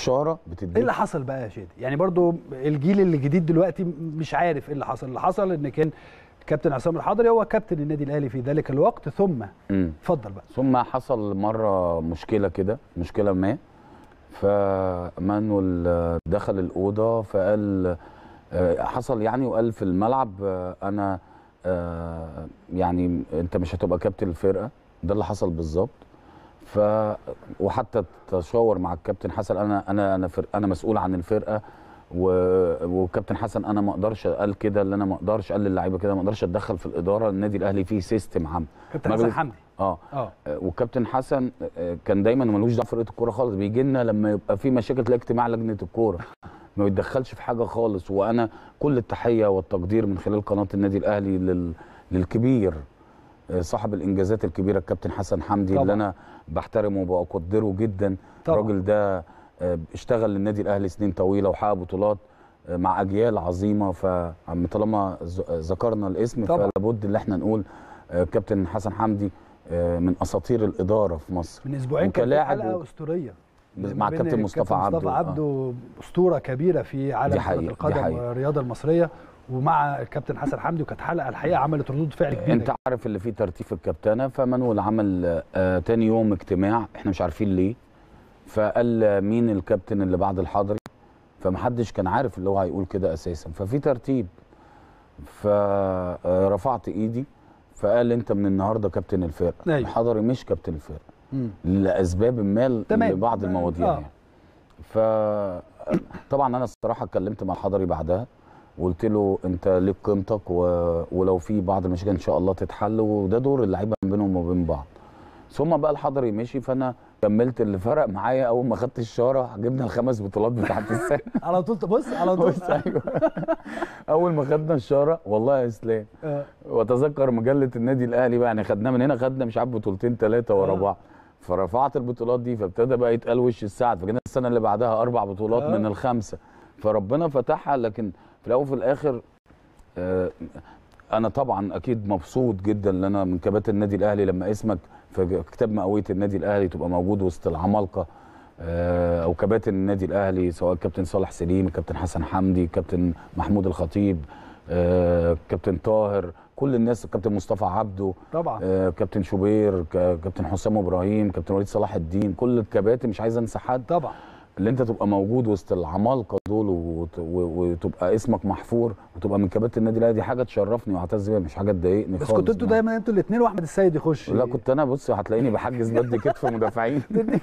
الشاره ايه بتديك اللي حصل بقى يا شادي يعني برضو الجيل الجديد دلوقتي مش عارف ايه اللي حصل اللي حصل ان كان كابتن عصام الحضري هو كابتن النادي الاهلي في ذلك الوقت ثم مم. اتفضل بقى ثم حصل مره مشكله كده مشكله ما فمانويل آه، دخل الاوضه فقال آه، حصل يعني وقال في الملعب آه، انا آه، يعني انت مش هتبقى كابتن الفرقه ده اللي حصل بالظبط ف وحتى تشاور مع الكابتن حسن انا انا انا فرق انا مسؤول عن الفرقه و... وكابتن حسن انا ما اقدرش قال كده اللي انا ما اقدرش قال للعيبه كده ما اقدرش اتدخل في الاداره النادي الاهلي فيه سيستم عام كابتن حسن مجلس- حمدي اه اه آه، والكابتن حسن آه، كان دايما ملوش دعوه بفرقه الكوره خالص بيجي لنا لما يبقى في مشاكل تلاقي اجتماع لجنه الكوره ما بيتدخلش في حاجه خالص وانا كل التحيه والتقدير من خلال قناه النادي الاهلي لل... للكبير آه، صاحب الانجازات الكبيره الكابتن حسن حمدي طبعا. اللي انا بحترمه وبقدره جدا طبعا. الراجل ده آه، اشتغل للنادي الاهلي سنين طويله وحقق بطولات آه، مع اجيال عظيمه فعم طالما ذ- ذكرنا الاسم طبعا. فلابد ان احنا نقول آه، كابتن حسن حمدي آه، من اساطير الاداره في مصر من اسبوعين كان في وكلاعب حلقه و- اسطوريه مع بين كابتن مصطفى عبده مصطفى آه. عبده اسطوره كبيره في عالم دي كره حقيقة، دي القدم حقيقة. والرياضه المصريه ومع الكابتن حسن حمدي وكانت حلقه الحقيقه عملت ردود فعل كبيره انت عارف اللي فيه ترتيب في الكابتنه فمانويل عمل آه تاني يوم اجتماع احنا مش عارفين ليه فقال آه، مين الكابتن اللي بعد الحضري فمحدش كان عارف اللي هو هيقول كده اساسا ففي ترتيب فرفعت ايدي فقال انت من النهارده كابتن الفرقه أيوة. الحضري مش كابتن الفرقه مم. لاسباب ما تمام. لبعض المواضيع آه. يعني ف طبعا انا الصراحه اتكلمت مع الحضري بعدها وقلت له انت ليك قيمتك و... ولو في بعض المشاكل ان شاء الله تتحل وده دور اللعيبه بينهم وبين بعض ثم بقى الحضري مشي فانا كملت اللي فرق معايا اول ما خدت الشاره جبنا الخمس بطولات بتاعت السنه على طول بص على طول بص ايوه اول ما خدنا الشاره والله يا اسلام آه. واتذكر مجله النادي الاهلي بقى يعني خدناه من هنا خدنا مش عارف بطولتين ثلاثه ورا آه. بعض فرفعت البطولات دي فابتدى بقى يتقال وش السعد فجينا السنه اللي بعدها اربع بطولات آه. من الخمسه فربنا فتحها لكن في الاول وفي الاخر آه، انا طبعا اكيد مبسوط جدا ان انا من كباتن النادي الاهلي لما اسمك في كتاب مئويه النادي الاهلي تبقى موجود وسط العمالقه آه، او كباتن النادي الاهلي سواء الكابتن صالح سليم الكابتن حسن حمدي الكابتن محمود الخطيب آه، كابتن طاهر كل الناس الكابتن مصطفى عبده طبعا آه، كابتن شوبير ك- كابتن حسام ابراهيم كابتن وليد صلاح الدين كل الكباتن مش عايز انسى حد طبعا اللي انت تبقى موجود وسط العمالقه دول وت- و- وتبقى اسمك محفور وتبقى من كباتن النادي الاهلي دي حاجه تشرفني واعتز بيها مش حاجه تضايقني بس خالص كنتوا انتوا دايما انتوا الاثنين واحمد السيد يخش لا كنت انا بص هتلاقيني بحجز بدي كتف مدافعين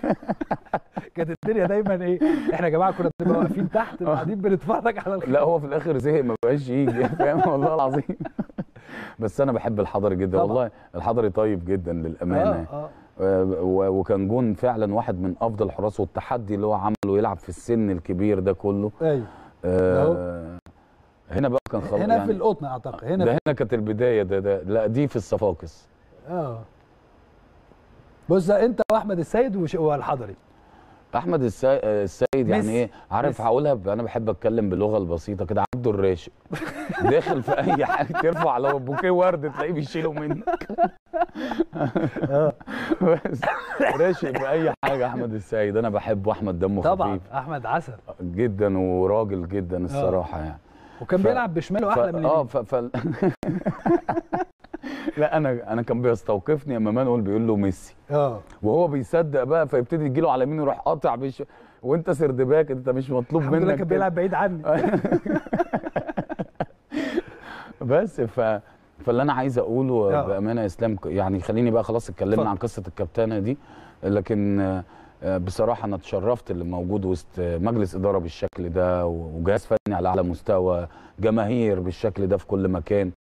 كانت الدنيا دايما ايه احنا يا جماعه كنا بنبقى واقفين تحت قاعدين بنتفرج على الخ... لا هو في الاخر زهق ما بقاش يجي فاهم والله العظيم بس انا بحب الحضري جدا طبعا. والله الحضري طيب جدا للامانه آه آه. آه، و- وكان جون فعلا واحد من افضل الحراس والتحدي اللي هو عمله يلعب في السن الكبير ده كله ايوه آه هنا بقى كان خلاص هنا يعني في القطن اعتقد هنا ده في... هنا كانت البدايه ده, ده لا دي في الصفاقس اه بص انت واحمد السيد وش... والحضري احمد السي... آه، السيد يعني ميسي. ايه عارف ميسي. هقولها ب- انا بحب اتكلم باللغه البسيطه كده عبده الراشق داخل في اي حاجه ترفع لو بوكيه ورد تلاقيه بيشيله منك اه بس راشق في اي حاجه احمد السيد انا بحبه احمد دمه طبعا خفيف احمد عسل جدا وراجل جدا الصراحه يعني وكان ف- بيلعب بشماله ف... احلى من اه اليمين ف... ف... لا انا انا كان بيستوقفني اما مانويل بيقول له ميسي اه وهو بيصدق بقى فيبتدي يجيله على يمينه يروح قاطع بش... وانت سردباك انت مش مطلوب الحمد لله منك كان كده. بيلعب بعيد عني بس ف فاللي انا عايز اقوله آه. بامانه يا اسلام يعني خليني بقى خلاص اتكلمنا اتفضل. عن قصه الكابتنه دي لكن آه، آه، بصراحه انا اتشرفت اللي موجود وسط مجلس اداره بالشكل ده وجهاز فني على اعلى مستوى جماهير بالشكل ده في كل مكان